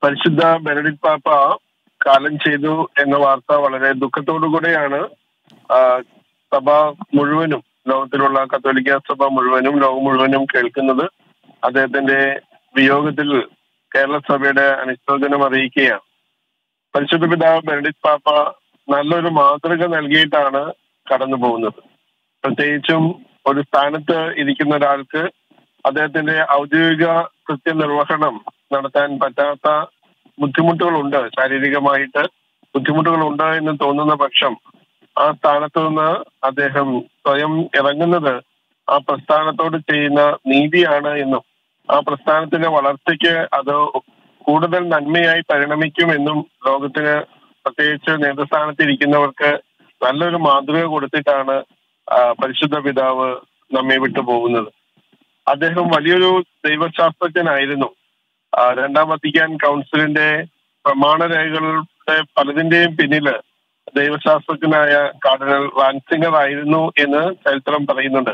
പരിശുദ്ധ ബെനഡിക് പാപ്പ കാലം ചെയ്തു എന്ന വാർത്ത വളരെ ദുഃഖത്തോടു കൂടെയാണ് ആ, സഭ മുഴുവനും ലോകത്തിലുള്ള കത്തോലിക്ക സഭ മുഴുവനും ലോകം മുഴുവനും കേൾക്കുന്നത് അദ്ദേഹത്തിന്റെ വിയോഗത്തിൽ കേരള സഭയുടെ അനുശോചനം അറിയിക്കുകയാണ് പരിശുദ്ധ പിതാവ് ബെനഡിക് പാപ്പ നല്ലൊരു മാതൃക നൽകിയിട്ടാണ് കടന്നു പോകുന്നത് പ്രത്യേകിച്ചും ഒരു സ്ഥാനത്ത് ഇരിക്കുന്ന ഒരാൾക്ക് അദ്ദേഹത്തിന്റെ ഔദ്യോഗിക കൃത്യനിർവഹണം നടത്താൻ പറ്റാത്ത ബുദ്ധിമുട്ടുകളുണ്ട് ശാരീരികമായിട്ട് ബുദ്ധിമുട്ടുകളുണ്ട് എന്ന് തോന്നുന്ന പക്ഷം ആ സ്ഥാനത്ത് നിന്ന് അദ്ദേഹം സ്വയം ഇറങ്ങുന്നത് ആ പ്രസ്ഥാനത്തോട് ചെയ്യുന്ന നീതിയാണ് എന്നും ആ പ്രസ്ഥാനത്തിന്റെ വളർച്ചയ്ക്ക് അത് കൂടുതൽ നന്മയായി പരിണമിക്കുമെന്നും ലോകത്തിന് പ്രത്യേകിച്ച് നേതൃസ്ഥാനത്ത് ഇരിക്കുന്നവർക്ക് നല്ലൊരു മാതൃക കൊടുത്തിട്ടാണ് ആ, പരിശുദ്ധ പിതാവ് നമ്മെ വിട്ടു പോകുന്നത് അദ്ദേഹം വലിയൊരു ദൈവശാസ്ത്രജ്ഞനായിരുന്നു ആ, രണ്ടാം വത്തിക്കാൻ കൗൺസിലിന്റെ പ്രമാണരേഖകളുടെ പലതിന്റെയും പിന്നില് ദൈവശാസ്ത്രജ്ഞനായ കാർഡിനൽ റാൻസിംഗർ ആയിരുന്നു എന്ന് ചരിത്രം പറയുന്നുണ്ട്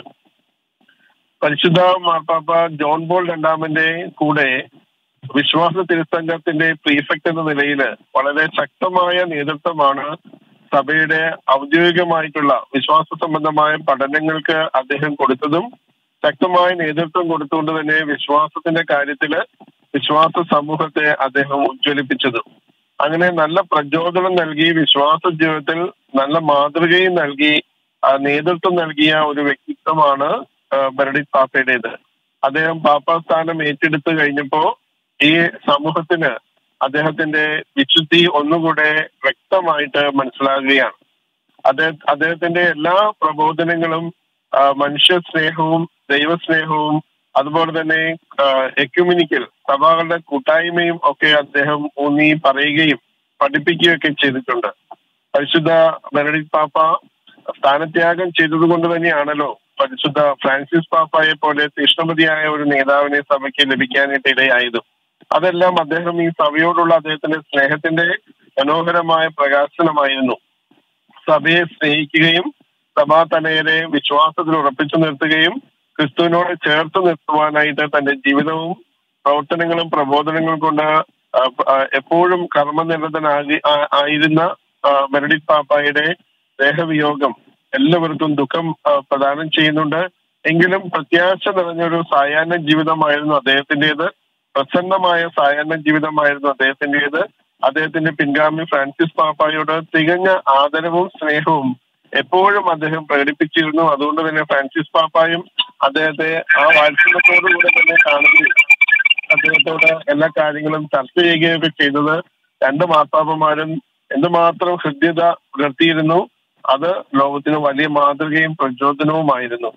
പരിശുദ്ധ മാർപ്പാപ്പ ജോൺ ബോൾ രണ്ടാമന്റെ കൂടെ വിശ്വാസ തിരുസംഘത്തിന്റെ പ്രീഫെക്ട് എന്ന നിലയിൽ വളരെ ശക്തമായ നേതൃത്വമാണ് സഭയുടെ ഔദ്യോഗികമായിട്ടുള്ള വിശ്വാസ സംബന്ധമായ പഠനങ്ങൾക്ക് അദ്ദേഹം കൊടുത്തതും ശക്തമായ നേതൃത്വം കൊടുത്തുകൊണ്ട് തന്നെ വിശ്വാസത്തിന്റെ കാര്യത്തില് വിശ്വാസ സമൂഹത്തെ അദ്ദേഹം ഉജ്ജ്വലിപ്പിച്ചതും അങ്ങനെ നല്ല പ്രചോദനം നൽകി വിശ്വാസ ജീവിതത്തിൽ നല്ല മാതൃകയും നൽകി ആ, നേതൃത്വം നൽകിയ ഒരു വ്യക്തിത്വമാണ് ആ, ബെനഡിക് പാപ്പയുടേത് അദ്ദേഹം പാപ്പാ സ്ഥാനം ഏറ്റെടുത്തു കഴിഞ്ഞപ്പോ ഈ സമൂഹത്തിന് അദ്ദേഹത്തിന്റെ വിശുദ്ധി ഒന്നുകൂടെ വ്യക്തമായിട്ട് മനസ്സിലാകുകയാണ് അദ്ദേഹ അദ്ദേഹത്തിന്റെ എല്ലാ പ്രബോധനങ്ങളും ആ, മനുഷ്യ സ്നേഹവും ദൈവസ്നേഹവും അതുപോലെ തന്നെ എക്യുമിനിക്കൽ സഭകളുടെ കൂട്ടായ്മയും ഒക്കെ അദ്ദേഹം ഊന്നി പറയുകയും പഠിപ്പിക്കുകയൊക്കെ ചെയ്തിട്ടുണ്ട് പരിശുദ്ധ ബെനഡിക് പാപ്പ സ്ഥാനത്യാഗം ചെയ്തതുകൊണ്ട് തന്നെയാണല്ലോ പരിശുദ്ധ ഫ്രാൻസിസ് പാപ്പായെ പോലെ തീഷ്ണമതിയായ ഒരു നേതാവിനെ സഭയ്ക്ക് ലഭിക്കാനായിട്ട് ഇടയായതും അതെല്ലാം അദ്ദേഹം ഈ സഭയോടുള്ള അദ്ദേഹത്തിന്റെ സ്നേഹത്തിന്റെ മനോഹരമായ പ്രകാശനമായിരുന്നു സഭയെ സ്നേഹിക്കുകയും സഭാ തനയരെ വിശ്വാസത്തിൽ ഉറപ്പിച്ചു നിർത്തുകയും ക്രിസ്തുവിനോട് ചേർത്ത് നിർത്തുവാനായിട്ട് തന്റെ ജീവിതവും പ്രവർത്തനങ്ങളും പ്രബോധനങ്ങളും കൊണ്ട് ആ, ആ, എപ്പോഴും കർമ്മനിരതനാകി ആ- ആയിരുന്ന ആ, ബെനഡിക് പാപ്പായുടെ ദേഹവിയോഗം എല്ലാവർക്കും ദുഃഖം ആ, പ്രദാനം ചെയ്യുന്നുണ്ട് എങ്കിലും പ്രത്യാശ നിറഞ്ഞൊരു സായാഹ്ന ജീവിതമായിരുന്നു അദ്ദേഹത്തിന്റേത് പ്രസന്നമായ സായാഹ്ന ജീവിതമായിരുന്നു അദ്ദേഹത്തിന്റേത് അദ്ദേഹത്തിന്റെ പിൻഗാമി ഫ്രാൻസിസ് പാപ്പായോട് തികഞ്ഞ ആദരവും സ്നേഹവും എപ്പോഴും അദ്ദേഹം പ്രകടിപ്പിച്ചിരുന്നു അതുകൊണ്ട് തന്നെ ഫ്രാൻസിസ് പാപ്പായും അദ്ദേഹത്തെ ആ വാത്സല്യത്തോടുകൂടെ തന്നെ കാണുകയും അദ്ദേഹത്തോട് എല്ലാ കാര്യങ്ങളും ചർച്ച ചെയ്യുകയൊക്കെ ചെയ്തത് രണ്ട് മാർപ്പാപ്പമാരും എന്തുമാത്രം ഹൃദ്യത പുലർത്തിയിരുന്നു അത് ലോകത്തിന് വലിയ മാതൃകയും പ്രചോദനവുമായിരുന്നു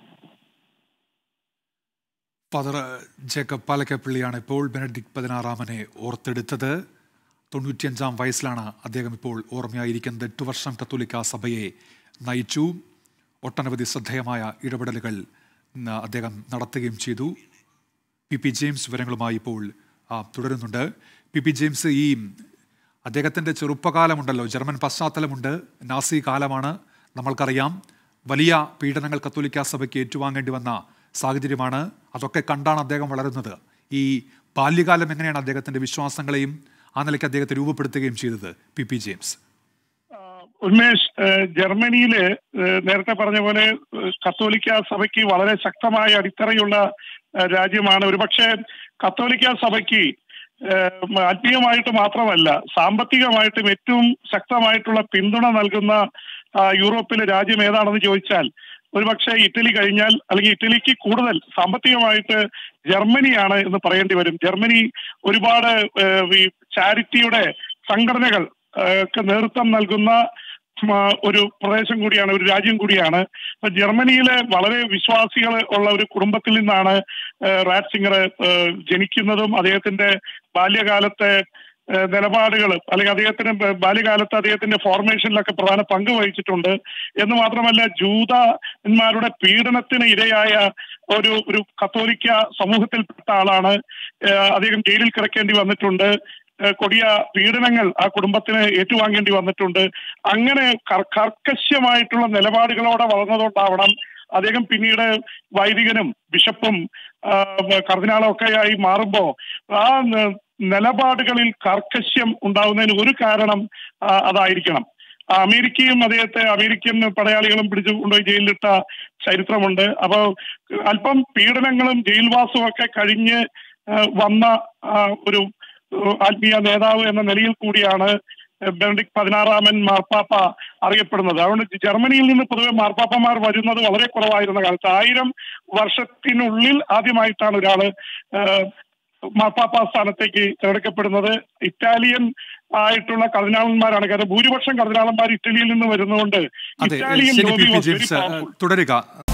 ഫാദർ ജേക്കബ് പാലക്കപ്പള്ളിയാണ് ഇപ്പോൾ ബെനഡിക് പതിനാറാമനെ ഓർത്തെടുത്തത് തൊണ്ണൂറ്റിയഞ്ചാം വയസ്സിലാണ് അദ്ദേഹം ഇപ്പോൾ ഓർമ്മയായിരിക്കുന്നത് എട്ട് വർഷം കത്തോലിക്ക സഭയെ നയിച്ചു ഒട്ടനവധി ശ്രദ്ധേയമായ ഇടപെടലുകൾ ഇന്ന് അദ്ദേഹം നടത്തുകയും ചെയ്തു പി പി ജെയിംസ് വിവരങ്ങളുമായി ഇപ്പോൾ ആ, തുടരുന്നുണ്ട് പി പി ജെയിംസ് ഈ അദ്ദേഹത്തിൻ്റെ ചെറുപ്പകാലമുണ്ടല്ലോ ജർമ്മൻ പശ്ചാത്തലമുണ്ട് നാസി കാലമാണ് നമ്മൾക്കറിയാം വലിയ പീഡനങ്ങൾ കത്തോലിക്ക സഭയ്ക്ക് ഏറ്റുവാങ്ങേണ്ടി വന്ന സാഹചര്യമാണ് അതൊക്കെ കണ്ടാണ് അദ്ദേഹം വളരുന്നത് ഈ ബാല്യകാലം എങ്ങനെയാണ് അദ്ദേഹത്തിൻ്റെ വിശ്വാസങ്ങളെയും ആ നിലയ്ക്ക് അദ്ദേഹത്തെ രൂപപ്പെടുത്തുകയും ചെയ്തത് പി പി ജെയിംസ് ഉന്മേഷ് ഏഹ് ജർമ്മനിയില് ഏഹ് നേരത്തെ പറഞ്ഞ പോലെ ഏഹ് കത്തോലിക്ക സഭയ്ക്ക് വളരെ ശക്തമായ അടിത്തറയുള്ള ഏഹ് രാജ്യമാണ് ഒരുപക്ഷെ കത്തോലിക്ക സഭയ്ക്ക് ഏഹ് ആത്മീയമായിട്ട് മാത്രമല്ല സാമ്പത്തികമായിട്ടും ഏറ്റവും ശക്തമായിട്ടുള്ള പിന്തുണ നൽകുന്ന ആ, യൂറോപ്പിലെ രാജ്യം ഏതാണെന്ന് ചോദിച്ചാൽ ഒരുപക്ഷെ ഇറ്റലി കഴിഞ്ഞാൽ അല്ലെങ്കിൽ ഇറ്റലിക്ക് കൂടുതൽ സാമ്പത്തികമായിട്ട് ജർമ്മനിയാണ് എന്ന് പറയേണ്ടി വരും ജർമ്മനി ഒരുപാട് ഏഹ് ഈ ചാരിറ്റിയുടെ സംഘടനകൾ ഏഹ് ഒക്കെ നേതൃത്വം നൽകുന്ന ഉം, ആ, ഒരു പ്രദേശം കൂടിയാണ് ഒരു രാജ്യം കൂടിയാണ് അപ്പൊ ജർമ്മനിയിലെ വളരെ വിശ്വാസികൾ ഉള്ള ഒരു കുടുംബത്തിൽ നിന്നാണ് ഏഹ് റാറ്റ്സിംഗർ ഏഹ് ജനിക്കുന്നതും അദ്ദേഹത്തിന്റെ ബാല്യകാലത്തെ ഏഹ് നിലപാടുകൾ അല്ലെങ്കിൽ അദ്ദേഹത്തിന് ബ- ബാല്യകാലത്ത് അദ്ദേഹത്തിന്റെ ഫോർമേഷനിലൊക്കെ പ്രധാന പങ്ക് വഹിച്ചിട്ടുണ്ട് എന്ന് മാത്രമല്ല ജൂതന്മാരുടെ പീഡനത്തിന് ഇരയായ ഒരു ഒരു കത്തോലിക്ക സമൂഹത്തിൽപ്പെട്ട ആളാണ് ഏഹ് അദ്ദേഹം ജയിലിൽ കിടക്കേണ്ടി വന്നിട്ടുണ്ട് ഏഹ് കൊടിയ പീഡനങ്ങൾ ആ കുടുംബത്തിന് ഏറ്റുവാങ്ങേണ്ടി വന്നിട്ടുണ്ട് അങ്ങനെ കർ- കർക്കശ്യമായിട്ടുള്ള നിലപാടുകളോടെ വളർന്നതുകൊണ്ടാവണം അദ്ദേഹം പിന്നീട് വൈദികനും ബിഷപ്പും ആ, കർദിനാളും ഒക്കെ ആയി മാറുമ്പോ ആ ന- നിലപാടുകളിൽ കർക്കശ്യം ഉണ്ടാവുന്നതിന് ഒരു കാരണം ആ, അതായിരിക്കണം ആ, അമേരിക്കയും അദ്ദേഹത്തെ അമേരിക്കൻ പടയാളികളും പിടിച്ചു കൊണ്ടുപോയി ജയിലിലിട്ട ചരിത്രമുണ്ട് അപ്പോൾ അല്പം പീഡനങ്ങളും ജയിൽവാസവും ഒക്കെ കഴിഞ്ഞ് ആ, വന്ന ആ, ഒരു ഏഹ്, ആത്മീയ നേതാവ് എന്ന നിലയിൽ കൂടിയാണ് ബെനഡിക് പതിനാറാമൻ മാർപ്പാപ്പ അറിയപ്പെടുന്നത് അതുകൊണ്ട് ജർമ്മനിയിൽ നിന്ന് പൊതുവെ മാർപ്പാപ്പമാർ വരുന്നത് വളരെ കുറവായിരുന്ന കാലത്ത് ആയിരം വർഷത്തിനുള്ളിൽ ആദ്യമായിട്ടാണ് ഒരാള് ഏഹ്, മാർപ്പാപ്പ സ്ഥാനത്തേക്ക് തിരഞ്ഞെടുക്കപ്പെടുന്നത് ഇറ്റാലിയൻ ആയിട്ടുള്ള കർദിനാളന്മാരാണ് കാരണം ഭൂരിപക്ഷം കർദിനാളന്മാർ ഇറ്റലിയിൽ നിന്ന് വരുന്നതുകൊണ്ട് അതെ ഇറ്റാലിയൻ ശരി P lobby P was very James powerful. തുടരുക